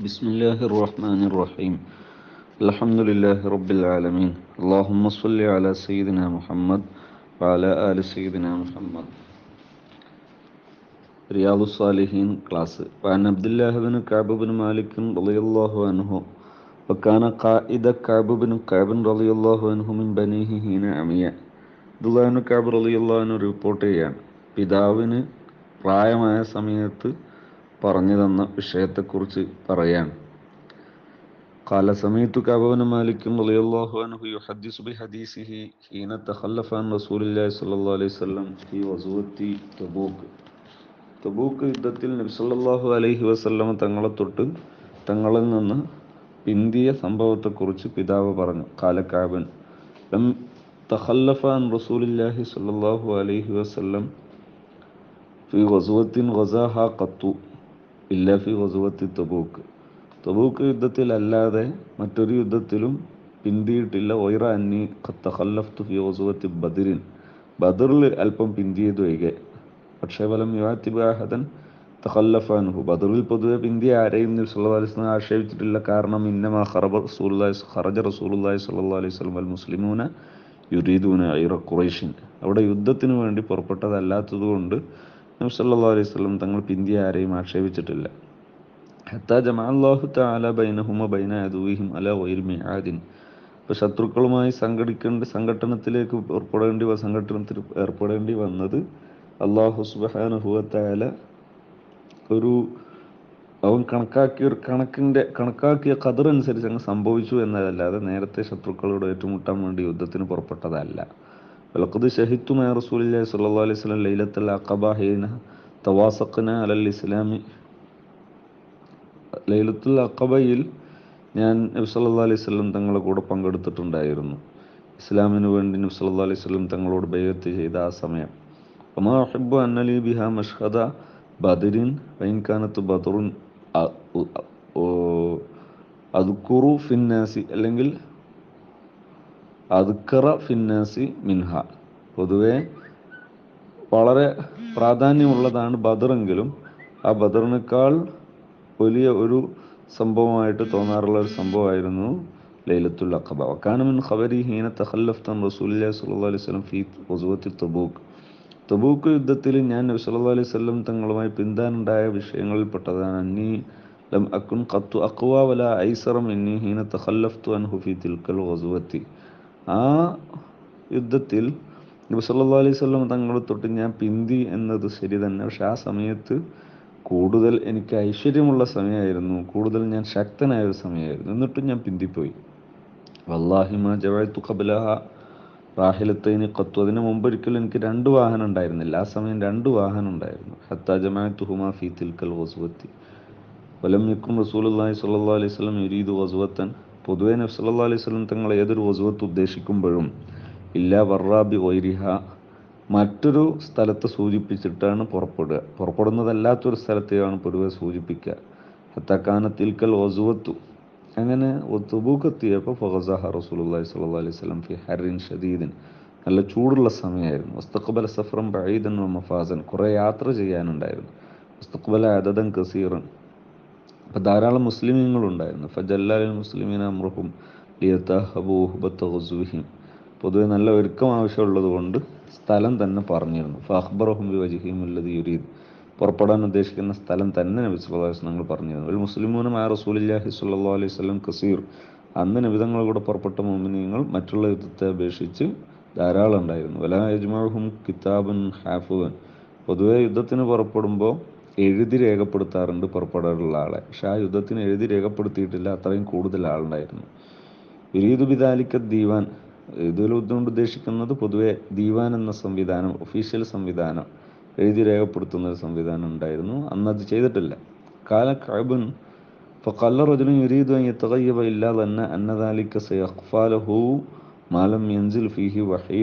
بسم الله الرحمن الرحيم الحمد لله رب العالمين اللهم صل على سيدنا محمد وعلى آل سيدنا محمد رياض الصالحين class وعن عبد الله بن كعب بن مالك رضي الله عنه وكان قائد كعب بن كعب رضي الله عنه من بنيه حين عمي അബ്ദുല്ലാഹിന് cab റളിയല്ലാഹു അൻഹു report ചെയ്യാണ് പിതാവിന് പ്രായമായ സമയത്ത് പറഞ്ഞു തന്ന വിഷയത്തെക്കുറിച്ച് പറയാണ് قال سمعت كعب بن مالك رضي الله عنه يحدث بحديثه حين تخلف عن رسول الله صلى الله عليه وسلم في غزوة تبوك തബൂക്ക് യുദ്ധത്തിൽ നബി സല്ലല്ലാഹു അലൈഹി വസല്ലമ തങ്ങളെ തൊട്ട് തങ്ങളിൽ നിന്ന് പിന്തിയ സംഭവത്തെക്കുറിച്ച് പിതാവ് പറഞ്ഞു കാലക്കാബൻ ലം തഖല്ലഫ അൻ റസൂലില്ലാഹി സല്ലല്ലാഹു അലൈഹി വസല്ലം ഫി ഗസുവത്തിൻ ഗസാഹ ഖത്തു ഇല്ല ഫി ഗസുവത്തി തബൂക്ക് തബൂക്ക് യുദ്ധത്തിൽ അല്ലാതെ മറ്റൊരു യുദ്ധത്തിലും പിന്തിയിട്ടില്ല ഒയ്റ അന്നി തഖല്ലഫ്തു ഫി ഗസുവത്തി ബദറിൻ ബദറിൽ അല്പം പിന്തിയത് ഒഴികെ പക്ഷേ ഫലം യുവാത്തിബാഹദൻ തഖല്ലഫാനുഹു ബദറിൽ പൊതുവെ പിന്തിയ ആരെയും നബി സല്ലല്ലാഹു അലൈഹി വസല്ലം ആക്ഷേപിച്ചിട്ടില്ല കാരണം ഇന്നമാ ഖറബ റസൂലുള്ളാഹി ഖറജ റസൂലുള്ളാഹി സ്വല്ലല്ലാഹു അലൈഹി വസല്ലം വൽ മുസ്ലിമൂന യുരീദൂന ഐറ ഖുറൈഷിൻ അവിടെ യുദ്ധത്തിന് വേണ്ടി പുറപ്പെട്ടതല്ലാത്തതുകൊണ്ട് നബി സല്ലല്ലാഹു അലൈഹി വസല്ലം തങ്ങൾ പിന്തിയ ആരെയും ആക്ഷേപിച്ചിട്ടില്ല ഹത്താ ജമഅല്ലാഹു തആല ബൈനഹുമ ബൈന അദുവിഹിം അലാ ഗൈരി മിആദിൻ അപ്പോൾ ശത്രുക്കളുമായി സംഘടിക്കേണ്ട സംഘടനത്തിലേക്ക് ഏർപ്പെടേണ്ടി സംഘടനത്തിൽ ഏർപ്പെടേണ്ടി വന്നത് അള്ളാഹു സുബാനുഹുവത്തായാല ഒരു അവൻ കണക്കാക്കിയ ഒരു കണക്കിൻ്റെ കണക്കാക്കിയ കതിർ അനുസരിച്ച് അങ്ങ് സംഭവിച്ചു എന്നതല്ലാതെ നേരത്തെ ശത്രുക്കളോട് ഏറ്റുമുട്ടാൻ വേണ്ടി യുദ്ധത്തിന് പുറപ്പെട്ടതല്ല വിളക്കത് ഷഹിത്തുമായ റസൂലില്ലാ സല്ലാ അലൈഹി സ്വലം ലൈലത്തൽ അഖബ ഹീന തവാസഖന അലൽ ഇസ്ലാമി ലൈലത്തുൽ അഖബയിൽ ഞാൻ നബി സല്ലാ അലൈഹി സ്വലം തങ്ങളെ കൂടെ പങ്കെടുത്തിട്ടുണ്ടായിരുന്നു ഇസ്ലാമിന് വേണ്ടി നബി സല്ലാ അലൈഹി സ്വലം തങ്ങളോട് ബൈഅത്ത് ചെയ്ത ആ സമയം وما أحب أن لي بها مشهد بدر وإن كانت بدر അദ്ക്കുറു ഫിന്നാസി അല്ലെങ്കിൽ അദ്ക്കറ ഫിന്നാസി മിൻഹ പൊതുവെ വളരെ പ്രാധാന്യമുള്ളതാണ് ബദറെങ്കിലും ആ ബദറിനേക്കാൾ വലിയ ഒരു സംഭവമായിട്ട് തോന്നാറുള്ള ഒരു സംഭവമായിരുന്നു ലൈലത്തുൽ അഖബ വക്കാനമിൻ ഖബരി ഹീന തഖല്ലഫ്തൻ റസൂലുള്ളാഹി സ്വല്ലല്ലാഹു അലൈഹി വസല്ലം ഫീ ഗസ്വത്തി തബൂക്ക് തബൂക്ക് യുദ്ധത്തിൽ ഞാൻ നബി സല്ലല്ലാഹു അലൈഹി വസല്ലം തങ്ങളുമായി പിന്താനുണ്ടായ വിഷയങ്ങളിൽപ്പെട്ടതാണ് അന്നി ലം അക്കുൻ ഖത്തു അഖ്വ വല ഐസറം എന്നി ഹീന തഖല്ലഫ്തു അൻഹു ഫീ തിൽക്കൽ ഗസ്വത്തി ആ യുദ്ധത്തിൽ നബി സല്ലല്ലാഹു അലൈഹി വസല്ലം തങ്ങളെ തൊട്ട് ഞാൻ പിന്തി എന്നത് ശരി തന്നെ പക്ഷെ ആ സമയത്ത് കൂടുതൽ എനിക്ക് ഐശ്വര്യമുള്ള സമയമായിരുന്നു കൂടുതൽ ഞാൻ ശക്തനായ ഒരു സമയമായിരുന്നു എന്നിട്ടും ഞാൻ പിന്തിപ്പോയി വല്ലാഹിമ ജവഴത്തു ഖബലഹ റാഹിലത്തൈന് കത്തു അതിന് മുമ്പ് ഒരിക്കലും എനിക്ക് രണ്ട് വാഹനം ഉണ്ടായിരുന്നില്ല ആ സമയം രണ്ട് വാഹനം ഉണ്ടായിരുന്നു ഹത്താ ജമാഅത്ത് ഹുമാ ഫി തിൽക്കൽ വസുവത്തി വലം യക്കും റസൂലുള്ളാഹി സ്വല്ലല്ലാഹു അലൈഹി വസല്ലം യുരീദു വസുവത്തൻ പൊതുവെ നബി സല്ലല്ലാഹു അലൈഹി വസല്ലം തങ്ങൾ ഏതൊരു വസുവത്ത് ഉദ്ദേശിക്കുമ്പോഴും ഇല്ല വർറാബി ഒയ്രിഹ മറ്റൊരു സ്ഥലത്ത് സൂചിപ്പിച്ചിട്ടാണ് പുറപ്പെടുക പുറപ്പെടുന്നതല്ലാത്തൊരു സ്ഥലത്തെയാണ് പൊതുവെ സൂചിപ്പിക്കുക ഹത്തക്കാന തിൽക്കൽ വസുവത്തു അങ്ങനെ തുബൂക്കെത്തിയപ്പോൾ ഫഹസാഹ റസൂലുള്ളാഹി സ്വല്ലല്ലാഹു അലൈഹി വസല്ലം ഫി ഹറിൻ ഷദീദിൻ നല്ല ചൂടുള്ള സമയമായിരുന്നു വസ്തഖബല സഫറം ബഈദൻ വ മഫാസൻ കുറേ യാത്ര ചെയ്യാനുണ്ടായിരുന്നു വസ്തഖബല അദദൻ കസീറൻ അപ്പോൾ ധാരാളം മുസ്ലിമീങ്ങളുണ്ടായിരുന്നു ഫജല്ലാലിൽ മുസ്ലിമീന അമ്രുഹും ലിയതഹബു ഹുബത്ത ഗുസ്വിഹിം പൊതുവെ നല്ല ഒരുക്കം ആവശ്യമുള്ളത് കൊണ്ട് സ്ഥലം തന്നെ പറഞ്ഞിരുന്നു ഫഅഖ്ബറഹും ബി വജ്ഹിഹിം അല്ലദി യുരീദ് പുറപ്പെടാൻ ഉദ്ദേശിക്കുന്ന സ്ഥലം തന്നെ നബി സല്ലല്ലാഹു അലൈഹി വസല്ലം പറഞ്ഞിരുന്നു ഒരു മുസ്ലിമൂനുമായ റസൂലുള്ളാഹി സ്വല്ലല്ലാഹു അലൈഹി വസല്ലം കസീർ അന്ന് നബിതങ്ങളുടെ കൂടെ പുറപ്പെട്ട മുഅ്മിനീങ്ങൾ മറ്റുള്ള യുദ്ധത്തെ അപേക്ഷിച്ച് ധാരാളം ഉണ്ടായിരുന്നു വലാ യജ്മഉഹും കിതാബൻ ഹാഫുവൻ പൊതുവെ യുദ്ധത്തിന് പുറപ്പെടുമ്പോൾ എഴുതി രേഖപ്പെടുത്താറുണ്ട് പുറപ്പെടാറുള്ള ആളെ പക്ഷെ ആ യുദ്ധത്തിന് എഴുതി രേഖപ്പെടുത്തിയിട്ടില്ല അത്രയും കൂടുതൽ ആളുണ്ടായിരുന്നു വിരീദ് ബിദാലിക്ക ദീവാൻ ഇതിലുദ്ദുകൊണ്ട് ഉദ്ദേശിക്കുന്നത് പൊതുവെ ദീവാൻ എന്ന സംവിധാനം ഒഫീഷ്യൽ സംവിധാനം എഴുതി രേഖപ്പെടുത്തുന്ന ഒരു സംവിധാനം ഉണ്ടായിരുന്നു അന്ന് അത് ചെയ്തിട്ടില്ല കാല കഅബുൻ فقال رجل يريد أن يتغيب إلا ظن أن ذلك سيخفى له ما لم ينزل فيه وحي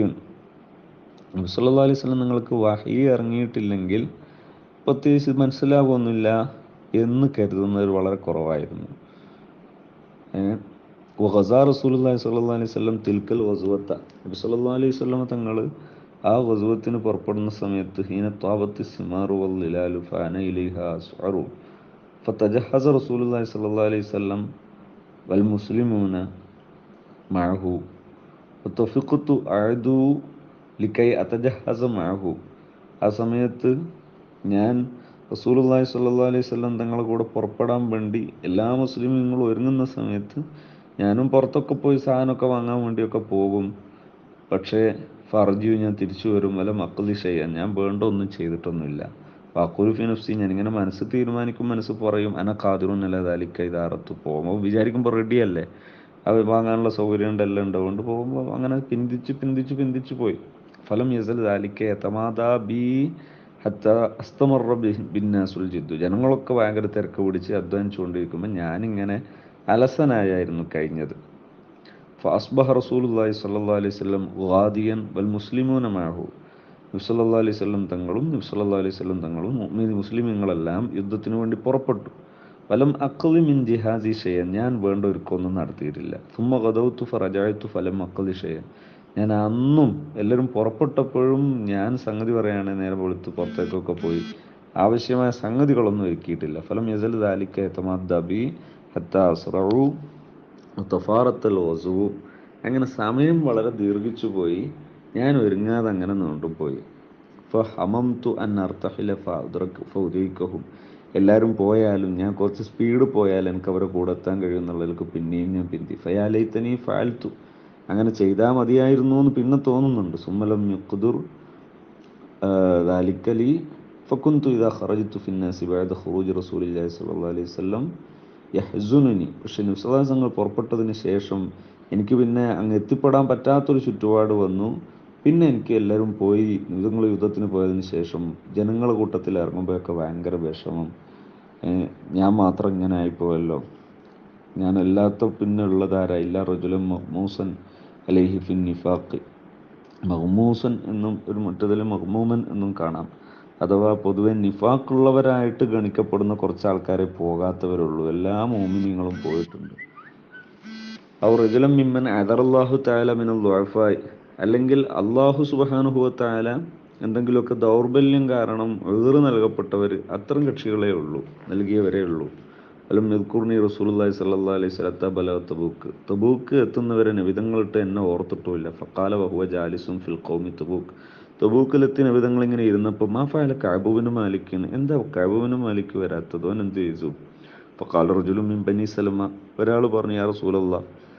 നബി സല്ലല്ലാഹു അലൈഹി വസല്ലം നിങ്ങൾക്ക് വഹി ഇറങ്ങിയിട്ടില്ലെങ്കിൽ പ്രത്യേകിച്ച് മനസ്സിലാകുന്നില്ല എന്ന് കരുതുന്നവർ വളരെ കുറവായിരുന്നു വഖസാ റസൂലുള്ളാഹി സ്വല്ലല്ലാഹു അലൈഹി വസല്ലം തിൽക്കൽ വസുവത്ത നബി സല്ലല്ലാഹു അലൈഹി വസല്ലം തങ്ങൾ ആ വസുവത്തിന് പുറപ്പെടുന്ന സമയത്ത് ഹീന താപത്തി സിമാറു വല്ലിലാലു ഫാന ഇലൈഹ അസ്അറു ഫതജഹസ റസൂലുള്ളാഹി സ്വല്ലല്ലാഹു അലൈഹി വസല്ലം വൽ മുസ്ലിമൂന മഅഹു ഫതഫിഖ്തു അഅദു ലിക്കൈ അതജഹസ മഅഹു ആ സമയത്ത് ഞാൻ റസൂലുള്ളാഹി സ്വല്ലല്ലാഹു അലൈഹി വസല്ലം തങ്ങളുടെ കൂടെ പുറപ്പെടാൻ വേണ്ടി എല്ലാ മുസ്ലിമീങ്ങളും ഒരുങ്ങുന്ന സമയത്ത് ഞാനും പുറത്തൊക്കെ പോയി സാധനമൊക്കെ വാങ്ങാൻ വേണ്ടിയൊക്കെ പോകും പക്ഷേ ഫർജിയു ഞാൻ തിരിച്ചു വരും വല്ല മക്കളി ചെയ്യാൻ ഞാൻ വേണ്ട ഒന്നും ചെയ്തിട്ടൊന്നുമില്ല വാക്കുരുഫി നഫ്സി ഞാനിങ്ങനെ മനസ്സ് തീരുമാനിക്കും മനസ്സ് പറയും അന കാതിറും അല്ല ദാലിക്ക ഇതാറത്ത് പോകുമ്പോൾ വിചാരിക്കുമ്പോൾ റെഡിയല്ലേ അത് വാങ്ങാനുള്ള സൗകര്യം ഉണ്ട് എല്ലാം ഉണ്ട് അതുകൊണ്ട് പോകുമ്പോൾ അങ്ങനെ പിന്തിച്ച് പിന്തിച്ച് പിന്തിച്ച് പോയി ഫലം യസൽ ദാലിക്ക എത്തമാതാ ബി ഹത്ത അസ്തമറ ബിന്നാസുൽ ജിദ്ദു ജനങ്ങളൊക്കെ ഭയങ്കര തിരക്ക് പിടിച്ച് അധ്വാനിച്ചുകൊണ്ടിരിക്കുമ്പോൾ ഞാനിങ്ങനെ അലസനായായിരുന്നു കഴിഞ്ഞത് ഫഅസ്ബഹ റസൂലുള്ളാഹി സ്വല്ലല്ലാഹു അലൈഹി വസല്ലം ഗാദിയൻ വൽ മുസ്ലിമൂന മഅഹു നബി സല്ലല്ലാഹു അലൈഹി വസല്ലം തങ്ങളും നബി സല്ലല്ലാഹു അലൈഹി വസല്ലം തങ്ങളും മുഅ്മിൻ മുസ്ലിമീങ്ങളെല്ലാം യുദ്ധത്തിന് വേണ്ടി പുറപ്പെട്ടു ഫലം അഖ്ലി മിൻ ജിഹാദി ഷെയ്യൻ ഞാൻ വേണ്ട ഒരുക്കമൊന്നും നടത്തിയിട്ടില്ല സുമ്മ ഗദൗത്തു ഫറജഅത്തു ഫലം അഖ്ലി ഷെയ്യൻ ഞാൻ അന്നും എല്ലാവരും പുറപ്പെട്ടപ്പോഴും ഞാൻ സംഗതി പറയുകയാണ് നേരെ വെളുത്ത് പുറത്തേക്കൊക്കെ പോയി ആവശ്യമായ സംഗതികളൊന്നും ഒരുക്കിയിട്ടില്ല ഫലം യസൽ ദാലിക്ക എത്തമാദ്ദബി ഹത്ത അസ്റഉ തഫാറത്തൽ വസു അങ്ങനെ സമയം വളരെ ദീർഘിച്ചു പോയി ഞാൻ ഒരുങ്ങാതെ അങ്ങനെ നീണ്ടുപോയി ഇപ്പോൾ ഹമം തു അൻ അർത്തഹില ഫൗദീക്കഹും എല്ലാവരും പോയാലും ഞാൻ കുറച്ച് സ്പീഡ് പോയാൽ എനിക്ക് അവരെ കൂടെ എത്താൻ കഴിയുമെന്നുള്ളതിലേക്ക് പിന്നെയും ഞാൻ പിന്തി ഫയാലൈത്തനി ഫാൽത്തു അങ്ങനെ ചെയ്താൽ മതിയായിരുന്നു എന്ന് പിന്നെ തോന്നുന്നുണ്ട് സുമ്മലം യുക്കുദുർ ദാലിക്കലി ഫക്കുന്തു ഇതാ ഖറജിത്തു ഫിന്നാസി ബഅദ ഖുറൂജ് റസൂലില്ലാഹി സ്വല്ലല്ലാഹു അലൈഹി വസല്ലം യഹ്സുനുനി പക്ഷെ നിസ്ലാസങ്ങൾ പുറപ്പെട്ടതിന് ശേഷം എനിക്ക് പിന്നെ അങ്ങ് എത്തിപ്പെടാൻ പറ്റാത്തൊരു ചുറ്റുപാട് വന്നു പിന്നെ എനിക്ക് എല്ലാവരും പോയി നിങ്ങൾ യുദ്ധത്തിന് പോയതിന് ശേഷം ജനങ്ങളുടെ കൂട്ടത്തിൽ ഇറങ്ങുമ്പോഴൊക്കെ ഭയങ്കര വിഷമം ഞാൻ മാത്രം ഇങ്ങനെ ആയിപ്പോയല്ലോ ഞാൻ അല്ലാത്ത പിന്നെ ഉള്ളതാരാ ഇല്ല റജുലം മഹ്മൂസൻ അലൈഹി ഫിൻ നിഫാഖ് മഹ്മൂസൻ എന്നും ഒരു മറ്റതിൽ മഹ്മൂമൻ എന്നും കാണാം അഥവാ പൊതുവെ നിഫാക്കുള്ളവരായിട്ട് ഗണിക്കപ്പെടുന്ന കുറച്ച് ആൾക്കാരെ പോകാത്തവരുള്ളൂ എല്ലാ മോമിനിങ്ങളും പോയിട്ടുണ്ട് ഔ റജുലം മിമ്മൻ അദറല്ലാഹു താല മിനൽ ദുഅഫായ് അല്ലെങ്കിൽ അള്ളാഹു സുബഹാനുഹുവ താല എന്തെങ്കിലുമൊക്കെ ദൗർബല്യം കാരണം എതിർ നൽകപ്പെട്ടവർ അത്തരം കക്ഷികളെ ഉള്ളൂ നൽകിയവരേ ഉള്ളൂ അലും മെദ്കുർണി റസൂലുള്ളാഹി സ്വല്ലല്ലാഹു അലൈഹി സ്വലത്ത ബല തബൂക്ക് തബൂക്ക് എത്തുന്നവരെ നിവിധങ്ങളിട്ട് എന്നെ ഓർത്തിട്ടുമില്ല ഫക്കാല വഹുവ ജാലിസും ഫിൽ ഖൗമി തബൂക്ക് തബൂക്കിലെത്തി നബിതങ്ങൾ ഇങ്ങനെ ഇരുന്നപ്പോൾ മാ ഫാല കാബുവിന് മാലിക്കിന് എന്താ കാബുവിന് മാലിക്ക് വരാത്തത് അവൻ എന്ത് ചെയ്തു അപ്പോൾ കാല റജുലും മിൻ ബനി സലമ ഒരാൾ പറഞ്ഞു യാ റസൂലല്ല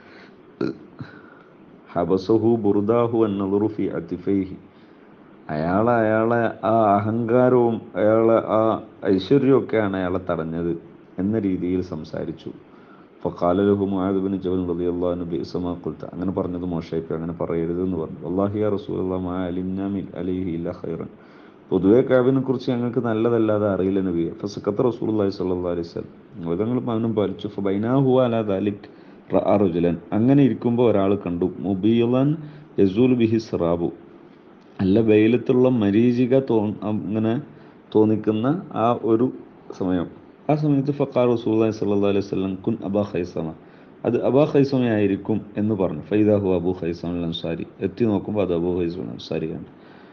ഹബസഹു ബുർദാഹു എന്നറുഫി ഫി അത്തിഫൈഹി അയാളെ അയാളെ ആ അഹങ്കാരവും അയാളെ ആ ഐശ്വര്യമൊക്കെയാണ് അയാളെ തടഞ്ഞത് എന്ന രീതിയിൽ സംസാരിച്ചു ഫക്കാലലഹു മുആദുബിന് ജബൽ റളിയല്ലാഹു ബിഇസമാ ഖുൽത അങ്ങനെ പറഞ്ഞത് മോശമായിപ്പോയി അങ്ങനെ പറയരുത് എന്ന് പറഞ്ഞു അല്ലാഹി യാ റസൂലല്ലാഹ് മാ അലിംനാ മിൻ അലൈഹി ഇല്ല ഖൈറൻ പൊതുവെ കാബിനെ കുറിച്ച് ഞങ്ങൾക്ക് നല്ലതല്ലാതെ അറിയില്ല നബിയെ ഫസക്കത്ത് റസൂലുള്ളാഹി സ്വല്ലല്ലാഹു അലൈഹി വസല്ലം വേദങ്ങളും അവനും പാലിച്ചു ഫബൈനാഹു അലാ ദാലിക് റഅ റജുലൻ അങ്ങനെ ഇരിക്കുമ്പോൾ ഒരാൾ കണ്ടു മുബീലൻ യസൂൽ ബിഹി സിറാബു നല്ല വെയിലത്തുള്ള മരീചിക തോ അങ്ങനെ തോന്നിക്കുന്ന ആ ഒരു സമയം ആ സമയത്ത് ഫക്കാർ റസൂല്ലി സല്ലാ അലൈഹി സ്വലം കുൻ അബാ ഖൈസമ അത് അബാ ഖൈസമയായിരിക്കും എന്ന് പറഞ്ഞു ഫൈദാഹു അബു ഖൈസം അൻസാരി എത്തി നോക്കുമ്പോൾ അത് അബു ഖൈസം അൻസാരിയാണ്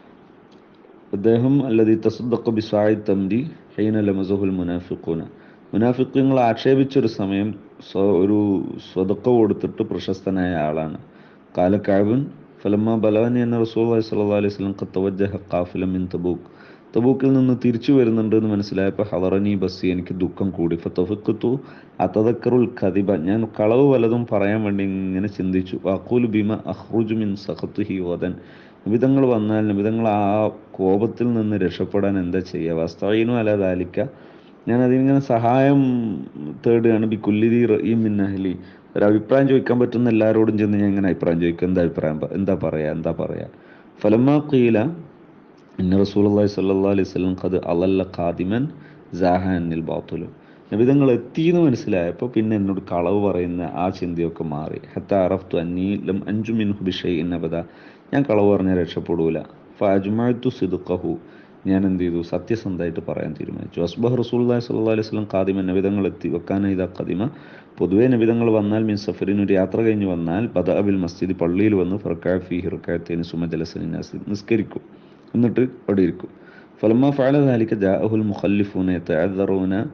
അദ്ദേഹം അല്ലതി തസദ്ദഖ ബിസായി തംരി ഹൈന ലമസഹുൽ മുനാഫിഖൂന മുനാഫിഖുകൾ ആക്ഷേപിച്ചൊരു സമയം ഒരു സ്വതക്ക കൊടുത്തിട്ട് പ്രശസ്തനായ ആളാണ് കാലക്കാബുൻ ഫലമ്മ ബലവനി എന്ന റസൂൽ സല്ലാ അലൈഹി സ്വലം തവജ്ജഹ കാഫില മിൻ തബൂക്ക് തബൂക്കിൽ നിന്ന് തിരിച്ചു വരുന്നുണ്ട് എന്ന് മനസ്സിലായപ്പോൾ ഹവറനി ബസ്സി എനിക്ക് ദുഃഖം കൂടി ഫത്തഫിക്കത്തു അതതക്കറുൽ ഖദിബ ഞാൻ കളവ് വലതും പറയാൻ വേണ്ടി ഇങ്ങനെ ചിന്തിച്ചു വാക്കൂൽ ബിമ അഹ്റുജു മിൻ സഖത്തുഹി ഓതൻ നിബിതങ്ങൾ വന്നാൽ നിബിതങ്ങൾ ആ കോപത്തിൽ നിന്ന് രക്ഷപ്പെടാൻ എന്താ ചെയ്യുക വസ്തവീനു അല ദാലിക്ക ഞാൻ അതിനിങ്ങനെ സഹായം തേടുകയാണ് ബി കുല്ലിദി ഈ മിന്നഹലി ഒരു അഭിപ്രായം ചോദിക്കാൻ പറ്റുന്ന എല്ലാവരോടും ചെന്ന് ഞാൻ ഇങ്ങനെ അഭിപ്രായം ചോദിക്കും എന്താ അഭിപ്രായം എന്താ പറയാ എന്താ പറയാ ഫലമാ കീല ഇന്ന റസൂലി സല്ലാ അലൈഹി സ്വലം ഖദ് അലല്ല ഖാദിമൻ ജാഹാനിൽ ബാത്തുലു നബിതങ്ങൾ എത്തിയെന്ന് മനസ്സിലായപ്പോൾ പിന്നെ എന്നോട് കളവ് പറയുന്ന ആ ചിന്തയൊക്കെ മാറി ഹത്ത അറഫ്തു അന്നീ ലം അഞ്ചു മിൻഹു ബിഷൈ ഇന്നബദ ഞാൻ കളവ് പറഞ്ഞാൽ രക്ഷപ്പെടൂല ഫഅജ്മഅത്തു സിദ്ഖഹു ഞാൻ എന്ത് ചെയ്തു സത്യസന്ധമായിട്ട് പറയാൻ തീരുമാനിച്ചു അസ്ബഹ് റസൂല്ലാഹി സ്വല്ലല്ലാഹു അലൈഹി വസല്ലം ഖാദിമ നബിതങ്ങൾ എത്തി വെക്കാൻ ഇതാ ഖദിമ പൊതുവേ നബിതങ്ങൾ വന്നാൽ മീൻ സഫറിന് ഒരു യാത്ര കഴിഞ്ഞ് വന്നാൽ ബദഅബിൽ മസ്ജിദ് പള്ളിയിൽ വന്ന് ഫർക്കാഫി ഹിർക്കാത്തേന് സുമ ജലസനിനാസ് നിസ്കരിക്കും എന്നിട്ട് അവിടെ ഇരിക്കും ഫലമ്മ ഫഅല ذلك جاءه المخلفون يتعذرون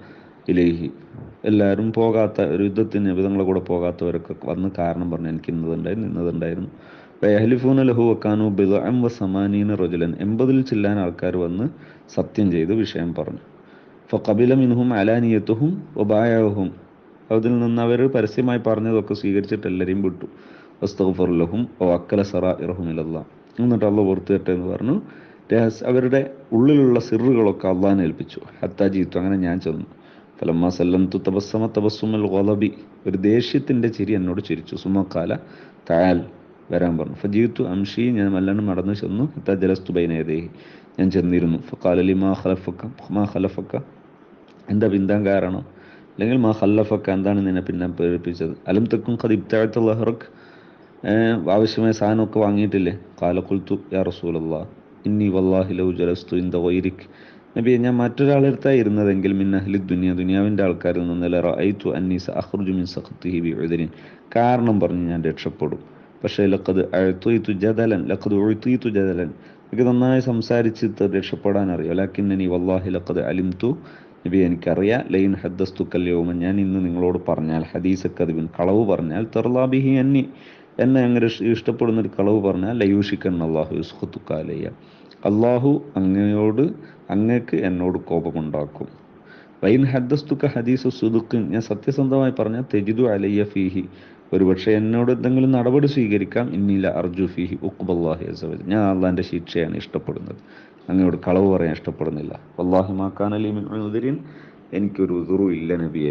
ഇലേഹി എല്ലാവരും പോകാത്ത ഒരു യുദ്ധത്തിന് നബിതങ്ങളെ കൂടെ പോകാത്തവരൊക്കെ വന്ന് കാരണം പറഞ്ഞു എനിക്ക് ഇന്നതുണ്ടായിരുന്നു ഇന്നതുണ്ടായിരുന്നു വയഹലിഫൂന ലഹു വക്കാനു ബിദഅം വ സമാനീന റജുലൻ എൺപതിൽ ചില്ലാൻ ആൾക്കാർ വന്ന് സത്യം ചെയ്ത് വിഷയം പറഞ്ഞു ഫഖബില മിൻഹും അലാനിയത്തുഹും വബായഹും അതിൽ നിന്ന് അവർ പരസ്യമായി പറഞ്ഞതൊക്കെ സ്വീകരിച്ചിട്ട് എല്ലാവരെയും വിട്ടു വസ്തഫറുലഹും വക്കല സറ ഇറഹുമില്ല എന്നിട്ട് അള്ള പുറത്തു തരട്ടെ എന്ന് പറഞ്ഞു രഹസ്യ അവരുടെ ഉള്ളിലുള്ള സിറുകളൊക്കെ അള്ളാഹിനെ ഏൽപ്പിച്ചു ഹത്താ ജീത്തു അങ്ങനെ ഞാൻ ചെന്നു ഫലമ്മ സല്ലം തു തബസ്സമ തബസ്സുമൽ ഗോലബി ഒരു ദേഷ്യത്തിൻ്റെ ചിരി എന്നോട് ചിരിച്ചു സുമക്കാല താൽ വരാൻ പറഞ്ഞു ഫജീത്തു അംഷി ഞാൻ മല്ലണം നടന്നു ചെന്നു ഹത്താ ജലസ്തു ബൈനേദേഹി ഞാൻ ചെന്നിരുന്നു ഫക്കാലലി മാ ഖലഫക്ക മാ ഖലഫക്ക എന്താ പിന്താൻ കാരണം അല്ലെങ്കിൽ മാ ഖല്ലഫക്ക എന്താണ് നിന്നെ പിന്നാൻ പ്രേരിപ്പിച്ചത് അലം തെക്കും ഖദ് ഇബ്താഴത്ത ലഹറക്ക് ആവശ്യമായ സാധനമൊക്കെ വാങ്ങിയിട്ടില്ലേ കാല കുൽത്തു യാ റസൂലല്ലാ ഇന്നി വല്ലാഹി ലൗ ജലസ്തു ഇന്ത വൈരിക് നബിയെ ഞാൻ മറ്റൊരാളെടുത്തായി ഇരുന്നതെങ്കിൽ മിൻ അഹ്ലി ദുനിയ ദുനിയാവിൻ്റെ ആൾക്കാരിൽ നിന്ന് റഅയ്തു അന്നീസ അഖ്റുജു മിൻ സഖത്തിഹി ബിഉദരിൻ കാരണം പറഞ്ഞ് ഞാൻ രക്ഷപ്പെടും പക്ഷേ ലഖദ് അഴ്ത്തുയിത്തു ജദലൻ ലഖദ് ഉഴ്ത്തുയിത്തു ജദലൻ എനിക്ക് നന്നായി സംസാരിച്ച് രക്ഷപ്പെടാൻ അറിയാം ലാക്കിന്നനി വല്ലാഹി ലഖദ് അലിംതു നബി എനിക്കറിയാം ലൈൻ ഹദ്ദസ്തു കല്യവുമൻ ഞാൻ ഇന്ന് നിങ്ങളോട് പറഞ്ഞാൽ ഹദീസ കദിബിൻ കളവ് പറഞ്ഞാൽ തെർലാബിഹി അന്നി എന്നെ അങ്ങനെ ഇഷ്ടപ്പെടുന്ന ഒരു കളവ് പറഞ്ഞാൽ ലയൂഷിക്കൻ അള്ളാഹു യുസ്ഹത്തുക്കാലയ്യ അള്ളാഹു അങ്ങയോട് അങ്ങക്ക് എന്നോട് കോപമുണ്ടാക്കും വൈൻ ഹദ്ദസ്തുക്ക ഹദീസ് സുദുക്കിൻ ഞാൻ സത്യസന്ധമായി പറഞ്ഞാൽ തെജിദു അലയ്യ ഫീഹി ഒരുപക്ഷെ എന്നോട് എന്തെങ്കിലും നടപടി സ്വീകരിക്കാം ഇന്നില്ല അർജു ഫീഹി ഉക്കുബല്ലാഹി അസവജ് ഞാൻ അള്ളാഹിൻ്റെ ശിക്ഷയാണ് ഇഷ്ടപ്പെടുന്നത് അങ്ങയോട് കളവ് പറയാൻ ഇഷ്ടപ്പെടുന്നില്ല അള്ളാഹി മാക്കാൻ അലി മിൻ എനിക്കൊരു ഉദുറു ഇല്ല നബിയെ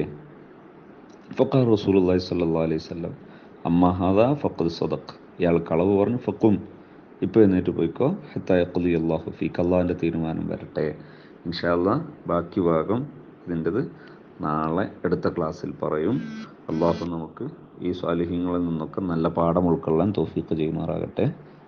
ഫക്കാർ റസൂൽ അള്ളാഹി സല്ലാ അലൈഹി സ്വല്ലം അമ്മ ഹാദ ഫഖദ് സദഖ് ഇയാൾ കളവ് പറഞ്ഞു ഫക്കും ഇപ്പോൾ എന്നിട്ട് പോയിക്കോ ഹത്തായക്കുലി അള്ളാഹു ഫീക്ക് അള്ളാഹിൻ്റെ തീരുമാനം വരട്ടെ ഇൻഷാല്ല ബാക്കി ഭാഗം ഇതിൻ്റെത് നാളെ അടുത്ത ക്ലാസ്സിൽ പറയും അള്ളാഹു നമുക്ക് ഈ സ്വാലിഹ്യങ്ങളിൽ നിന്നൊക്കെ നല്ല പാഠം ഉൾക്കൊള്ളാൻ തോഫീക്ക് ചെയ്യുമാറാകട്ടെ